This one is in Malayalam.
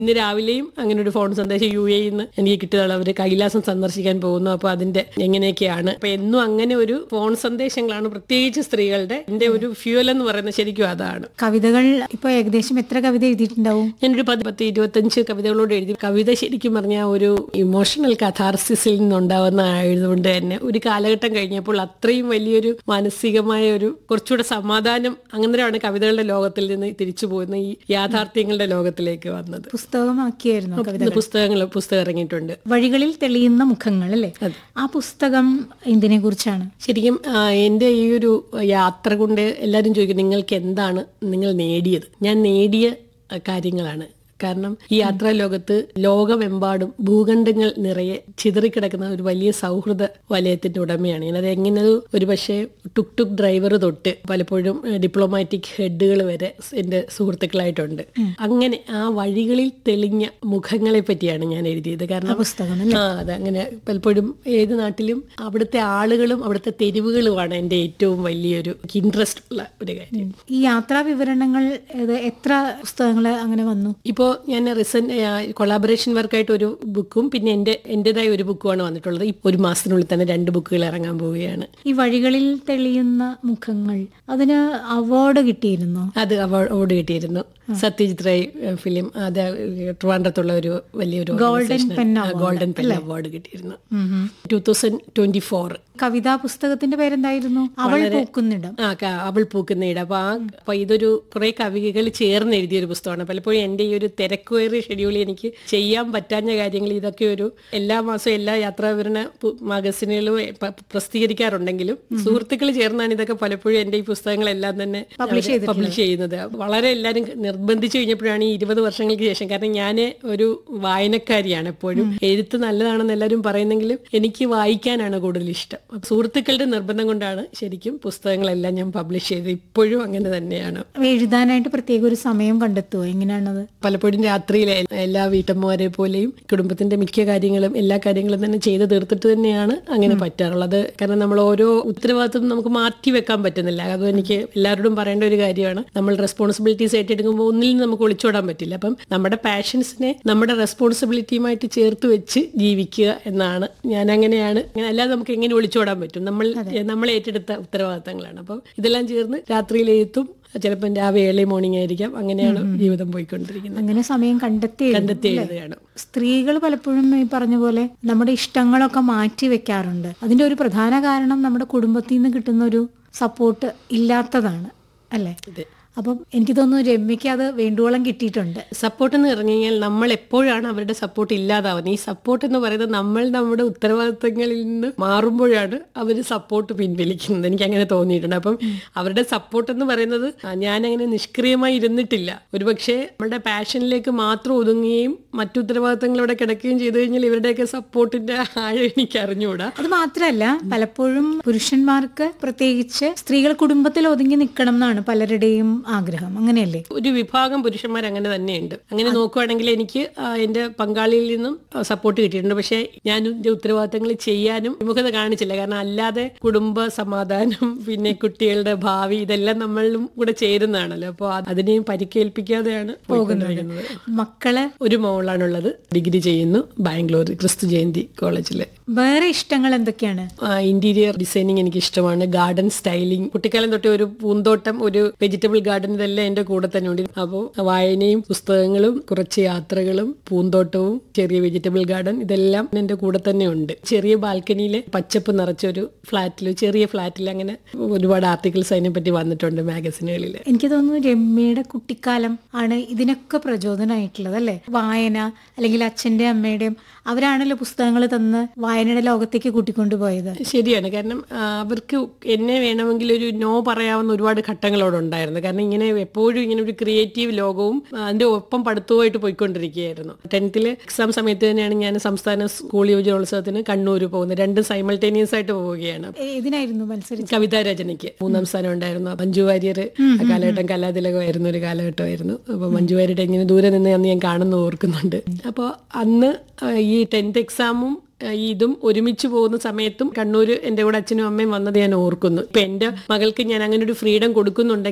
ഇന്ന് രാവിലെയും അങ്ങനെ ഒരു ഫോൺ സന്ദേശം യു എ നിന്ന് എനിക്ക് കിട്ടിയതാണ് അവര് കൈലാസം സന്ദർശിക്കാൻ പോകുന്നു അപ്പൊ അതിന്റെ എങ്ങനെയൊക്കെയാണ് അപ്പൊ എന്നും അങ്ങനെ ഒരു ഫോൺ സന്ദേശങ്ങളാണ് പ്രത്യേകിച്ച് സ്ത്രീകളുടെ എന്റെ ഒരു ഫ്യൂൽ എന്ന് പറയുന്നത് ശരിക്കും അതാണ് കവിതകൾ ഇപ്പൊ ഏകദേശം എത്ര കവിത എഴുതിയിട്ടുണ്ടാവും ഞാനൊരു പത്ത് പത്ത് ഇരുപത്തഞ്ച് കവിതകളോട് എഴുതി കവിത ശരിക്കും പറഞ്ഞാൽ ഒരു ഇമോഷണൽ കഥാർസിസിൽ നിന്നുണ്ടാവുന്ന ആയതുകൊണ്ട് തന്നെ ഒരു കാലഘട്ടം കഴിഞ്ഞപ്പോൾ അത്രയും വലിയൊരു മാനസികമായ ഒരു കുറച്ചുകൂടെ സമാധാനം അങ്ങനെയാണ് കവിതകളുടെ ലോകത്തിൽ നിന്ന് തിരിച്ചു പോകുന്ന ഈ യാഥാർത്ഥ്യങ്ങളുടെ ലോകത്തിലേക്ക് വന്നത് പുസ്തകമാക്കിയായിരുന്നു കവിത ഇന്ന് പുസ്തകങ്ങൾ പുസ്തകം ഇറങ്ങിയിട്ടുണ്ട് വഴികളിൽ തെളിയുന്ന മുഖങ്ങൾ അല്ലേ ആ പുസ്തകം എന്തിനെ കുറിച്ചാണ് ശരിക്കും ആ, എൻ്റെ ഈ ഒരു യാത്ര കൊണ്ട് എല്ലാവരും ചോദിക്കും നിങ്ങൾക്ക് എന്താണ് നിങ്ങൾ നേടിയത് ഞാൻ നേടിയ ആ, കാര്യങ്ങളാണ് കാരണം ഈ യാത്രാ ലോകത്ത് ലോകമെമ്പാടും ഭൂഖണ്ഡങ്ങൾ നിറയെ ചിതറിക്കിടക്കുന്ന ഒരു വലിയ സൗഹൃദ വലയത്തിന്റെ ഉടമയാണ് ഞാനത് എങ്ങനെ ഒരു പക്ഷേ ടുക് ടുക് ഡ്രൈവർ തൊട്ട് പലപ്പോഴും ഡിപ്ലോമാറ്റിക് ഹെഡുകൾ വരെ എൻ്റെ സുഹൃത്തുക്കളായിട്ടുണ്ട് അങ്ങനെ ആ വഴികളിൽ തെളിഞ്ഞ മുഖങ്ങളെ പറ്റിയാണ് ഞാൻ എഴുതിയത് കാരണം പുസ്തകം ആ അതെ അങ്ങനെ പലപ്പോഴും ഏത് നാട്ടിലും അവിടുത്തെ ആളുകളും അവിടുത്തെ തെരുവുകളുമാണ് എൻ്റെ ഏറ്റവും വലിയൊരു ഇൻട്രസ്റ്റ് ഉള്ള ഒരു കാര്യം ഈ യാത്രാ വിവരണങ്ങൾ ഇത് എത്ര പുസ്തകങ്ങൾ അങ്ങനെ വന്നു ഇപ്പോൾ ഞാൻ റിസന്റ് കൊളാബറേഷൻ വർക്കായിട്ട് ഒരു ബുക്കും പിന്നെ എൻ്റെ എൻ്റെതായ ഒരു ബുക്കുമാണ് വന്നിട്ടുള്ളത് ഈ ഒരു മാസത്തിനുള്ളിൽ തന്നെ രണ്ട് ബുക്കുകൾ ഇറങ്ങാൻ പോവുകയാണ് ഈ വഴികളിൽ തെളിയുന്ന മുഖങ്ങൾ അതിന് അവാർഡ് കിട്ടിയിരുന്നു അത് അവാർഡ് കിട്ടിയിരുന്നു സത്യജിത് റായ് ഫിലിം അത് ട്രിവാൻഡ്രത്തുള്ള ഒരു വലിയൊരു Pen ഗോൾഡൻ പെൻ അവാർഡ് കിട്ടിയിരുന്നു ടൂ തൗസൻഡ് ട്വന്റി ഫോർ കവിതാ പുസ്തകത്തിന്റെ പേരെന്തായിരുന്നു അവൾ പൂക്കുന്നിടം ആ ക- അവൾ പൂക്കുന്ന ഇട അപ്പൊ ആ അപ്പൊ ഇതൊരു കുറെ കവികൾ ചേർന്ന് എഴുതിയ ഒരു പുസ്തകമാണ് പലപ്പോഴും എൻ്റെ ഈ ഒരു തിരക്കുവേറിയ ഷെഡ്യൂളിൽ എനിക്ക് ചെയ്യാൻ പറ്റാഞ്ഞ കാര്യങ്ങൾ ഇതൊക്കെ ഒരു എല്ലാ മാസവും എല്ലാ യാത്രാവിവരണ പു- മാഗസിനുകളും പ- പ്രസിദ്ധീകരിക്കാറുണ്ടെങ്കിലും സുഹൃത്തുക്കൾ ചേർന്നാണ് ഇതൊക്കെ പലപ്പോഴും എൻ്റെ ഈ പുസ്തകങ്ങളെല്ലാം തന്നെ പബ്ലിഷ് ചെയ്യുന്നത് വളരെ എല്ലാവരും നിർബന്ധിച്ചു കഴിഞ്ഞപ്പോഴാണ് ഈ ഇരുപത് വർഷങ്ങൾക്ക് ശേഷം കാരണം ഞാൻ ഒരു വായനക്കാരിയാണ് എപ്പോഴും എഴുത്ത് നല്ലതാണെന്ന് എല്ലാവരും പറയുന്നെങ്കിലും എനിക്ക് വായിക്കാനാണ് കൂടുതൽ ഇഷ്ടം അപ്പൊ സുഹൃത്തുക്കളുടെ നിർബന്ധം കൊണ്ടാണ് ശരിക്കും പുസ്തകങ്ങളെല്ലാം ഞാൻ പബ്ലിഷ് ചെയ്തത് ഇപ്പോഴും അങ്ങനെ തന്നെയാണ് എഴുതാനായിട്ട് പ്രത്യേക ഒരു സമയം കണ്ടെത്തുമോ എങ്ങനെയാണത് പലപ്പോഴും രാത്രിയിലെ എല്ലാ വീട്ടമ്മമാരെ പോലെയും കുടുംബത്തിന്റെ മിക്ക കാര്യങ്ങളും എല്ലാ കാര്യങ്ങളും തന്നെ ചെയ്ത് തീർത്തിട്ട് തന്നെയാണ് അങ്ങനെ പറ്റാറുള്ളത് കാരണം നമ്മൾ ഓരോ ഉത്തരവാദിത്വം നമുക്ക് മാറ്റി വെക്കാൻ പറ്റുന്നില്ല അത് എനിക്ക് എല്ലാവരോടും പറയേണ്ട ഒരു കാര്യമാണ് നമ്മൾ റെസ്പോൺസിബിലിറ്റീസ് ഏറ്റെടുക്കുമ്പോൾ ഒന്നിൽ നിന്ന് നമുക്ക് ഒളിച്ചോടാൻ പറ്റില്ല അപ്പം നമ്മുടെ പാഷൻസിനെ നമ്മുടെ റെസ്പോൺസിബിലിറ്റിയുമായിട്ട് ചേർത്ത് വെച്ച് ജീവിക്കുക എന്നാണ് ഞാൻ അങ്ങനെയാണ് അങ്ങനെ അല്ലാതെ നമുക്ക് എങ്ങനെ ഒളിച്ചോടാൻ പറ്റും നമ്മൾ നമ്മൾ ഏറ്റെടുത്ത ഉത്തരവാദിത്തങ്ങളാണ് അപ്പം ഇതെല്ലാം ചേർന്ന് രാത്രിയിൽ എഴുത്തും ചിലപ്പം രാവിലെ ഏർലി മോർണിംഗ് ആയിരിക്കാം അങ്ങനെയാണ് ജീവിതം പോയിക്കൊണ്ടിരിക്കുന്നത് അങ്ങനെ സമയം കണ്ടെത്തി എഴുതും. കണ്ടെത്തി എഴുതുകയാണ് സ്ത്രീകൾ പലപ്പോഴും ഈ പറഞ്ഞ പോലെ നമ്മുടെ ഇഷ്ടങ്ങളൊക്കെ മാറ്റി വെക്കാറുണ്ട് അതിന്റെ ഒരു പ്രധാന കാരണം നമ്മുടെ കുടുംബത്തിൽ നിന്ന് കിട്ടുന്ന ഒരു സപ്പോർട്ട് ഇല്ലാത്തതാണ് അല്ലേ അതെ. അപ്പം എനിക്ക് തോന്നുന്നു രമ്യക്ക് അത് വേണ്ടുവോളം കിട്ടിയിട്ടുണ്ട് സപ്പോർട്ട് എന്ന് പറഞ്ഞു കഴിഞ്ഞാൽ നമ്മൾ എപ്പോഴാണ് അവരുടെ സപ്പോർട്ട് ഇല്ലാതാവുന്നത് ഈ സപ്പോർട്ട് എന്ന് പറയുന്നത് നമ്മൾ നമ്മുടെ ഉത്തരവാദിത്തങ്ങളിൽ നിന്ന് മാറുമ്പോഴാണ് അവർ സപ്പോർട്ട് പിൻവലിക്കുന്നത് എനിക്ക് അങ്ങനെ തോന്നിയിട്ടുണ്ട് അപ്പം അവരുടെ സപ്പോർട്ട് എന്ന് പറയുന്നത് ആ, ഞാൻ അങ്ങനെ നിഷ്ക്രിയമായി ഇരുന്നിട്ടില്ല ഒരുപക്ഷെ നമ്മുടെ പാഷനിലേക്ക് മാത്രം ഒതുങ്ങുകയും മറ്റു ഉത്തരവാദിത്തങ്ങളോടെ കിടക്കുകയും ചെയ്തു കഴിഞ്ഞാൽ ഇവരുടെയൊക്കെ സപ്പോർട്ടിന്റെ ആഴം എനിക്ക് അറിഞ്ഞുകൂടാ അത് മാത്രമല്ല പലപ്പോഴും പുരുഷന്മാർക്ക് പ്രത്യേകിച്ച് സ്ത്രീകൾ കുടുംബത്തിൽ ഒതുങ്ങി നിൽക്കണം എന്നാണ് പലരുടെയും ആഗ്രഹം അങ്ങനെയല്ലേ ഒരു വിഭാഗം പുരുഷന്മാർ അങ്ങനെ തന്നെയുണ്ട് അങ്ങനെ നോക്കുവാണെങ്കിൽ എനിക്ക് ആ, എന്റെ പങ്കാളിയിൽ നിന്നും സപ്പോർട്ട് കിട്ടിയിട്ടുണ്ട് പക്ഷേ ഞാൻ എന്റെ ഉത്തരവാദിത്തങ്ങൾ ചെയ്യാനും വിമുഖത കാണിച്ചില്ല കാരണം അല്ലാതെ കുടുംബ സമാധാനം പിന്നെ കുട്ടികളുടെ ഭാവി ഇതെല്ലാം നമ്മളും കൂടെ ചേരുന്നതാണല്ലോ അപ്പോൾ അതിനെയും പരിക്കേൽപ്പിക്കാതെയാണ് പോയിക്കൊണ്ടിരിക്കുന്നത് മക്കള് ഒരു മോളാണുള്ളത് ഡിഗ്രി ചെയ്യുന്നു ബാംഗ്ലൂർ ക്രിസ്തു ജയന്തി കോളേജിൽ വേറെ ഇഷ്ടങ്ങൾ എന്തൊക്കെയാണ് ഇന്റീരിയർ ഡിസൈനിങ് എനിക്ക് ഇഷ്ടമാണ് ഗാർഡൻ സ്റ്റൈലിംഗ് കുട്ടിക്കാലം തൊട്ട് ഒരു പൂന്തോട്ടം ഒരു വെജിറ്റബിൾ ഗാർഡൻ ഇതെല്ലാം എന്റെ കൂടെ തന്നെ ഉണ്ട് അപ്പോൾ വായനയും പുസ്തകങ്ങളും കുറച്ച് യാത്രകളും പൂന്തോട്ടവും ചെറിയ വെജിറ്റബിൾ ഗാർഡൻ ഇതെല്ലാം എന്റെ കൂടെ തന്നെ ഉണ്ട് ചെറിയ ബാൽക്കണിയിൽ പച്ചപ്പ് നിറച്ചൊരു ഫ്ലാറ്റിൽ ചെറിയ ഫ്ലാറ്റിൽ അങ്ങനെ ഒരുപാട് ആർട്ടിക്കിൾസ് അതിനെപ്പറ്റി വന്നിട്ടുണ്ട് മാഗസിനുകളിൽ എനിക്ക് തോന്നുന്നു രമ്യയുടെ കുട്ടിക്കാലം ആണ് ഇതിനൊക്കെ പ്രചോദനമായിട്ടുള്ളത് അല്ലേ വായന അല്ലെങ്കിൽ അച്ഛന്റെ അമ്മയുടെയും അവരാണല്ലോ പുസ്തകങ്ങൾ തന്ന് വായനയുടെ ലോകത്തേക്ക് കൂട്ടിക്കൊണ്ടുപോയത് ശരിയാണ് കാരണം ആ, അവർക്ക് എന്നെ വേണമെങ്കിൽ ഒരു നോ പറയാവുന്ന ഒരുപാട് ഘട്ടങ്ങളോട് ഉണ്ടായിരുന്നു കാരണം ഇങ്ങനെ എപ്പോഴും ഇങ്ങനെ ഒരു ക്രിയേറ്റീവ് ലോകവും ആ, അതിന്റെ ഒപ്പം പഠിത്തവുമായിട്ട് പോയിക്കൊണ്ടിരിക്കുകയായിരുന്നു ടെൻത്തിൽ എക്സാം സമയത്ത് തന്നെയാണ് ഞാൻ സംസ്ഥാന സ്കൂൾ യുവജനോത്സവത്തിന് കണ്ണൂർ പോകുന്നത് രണ്ടും സൈമൾട്ടേനിയസ് ആയിട്ട് പോവുകയാണ് ഏ- ഇതിനായിരുന്നു മത്സരിച്ചത് കവിതാ രചനയ്ക്ക് മൂന്നാം സ്ഥാനം ഉണ്ടായിരുന്നു മഞ്ജു വാര്യർ ആ കാലഘട്ടം കലാതിലകമായിരുന്നു ഒരു കാലഘട്ടമായിരുന്നു അപ്പൊ മഞ്ജു വാര്യരുടെ ഇങ്ങനെ ദൂരെ നിന്ന് അന്ന് ഞാൻ കാണുന്ന ഓർക്കുന്നുണ്ട് അപ്പോൾ അന്ന് ആ, ഈ ടെൻത്ത് എക്സാമും ആ, ഇതും ഒരുമിച്ച് പോകുന്ന സമയത്തും കണ്ണൂർ എൻ്റെ കൂടെ അച്ഛനും അമ്മയും വന്നത് ഞാൻ ഓർക്കുന്നു ഇപ്പൊ എൻ്റെ മകൾക്ക് ഞാൻ അങ്ങനെ ഒരു ഫ്രീഡം കൊടുക്കുന്നുണ്ടെങ്കിൽ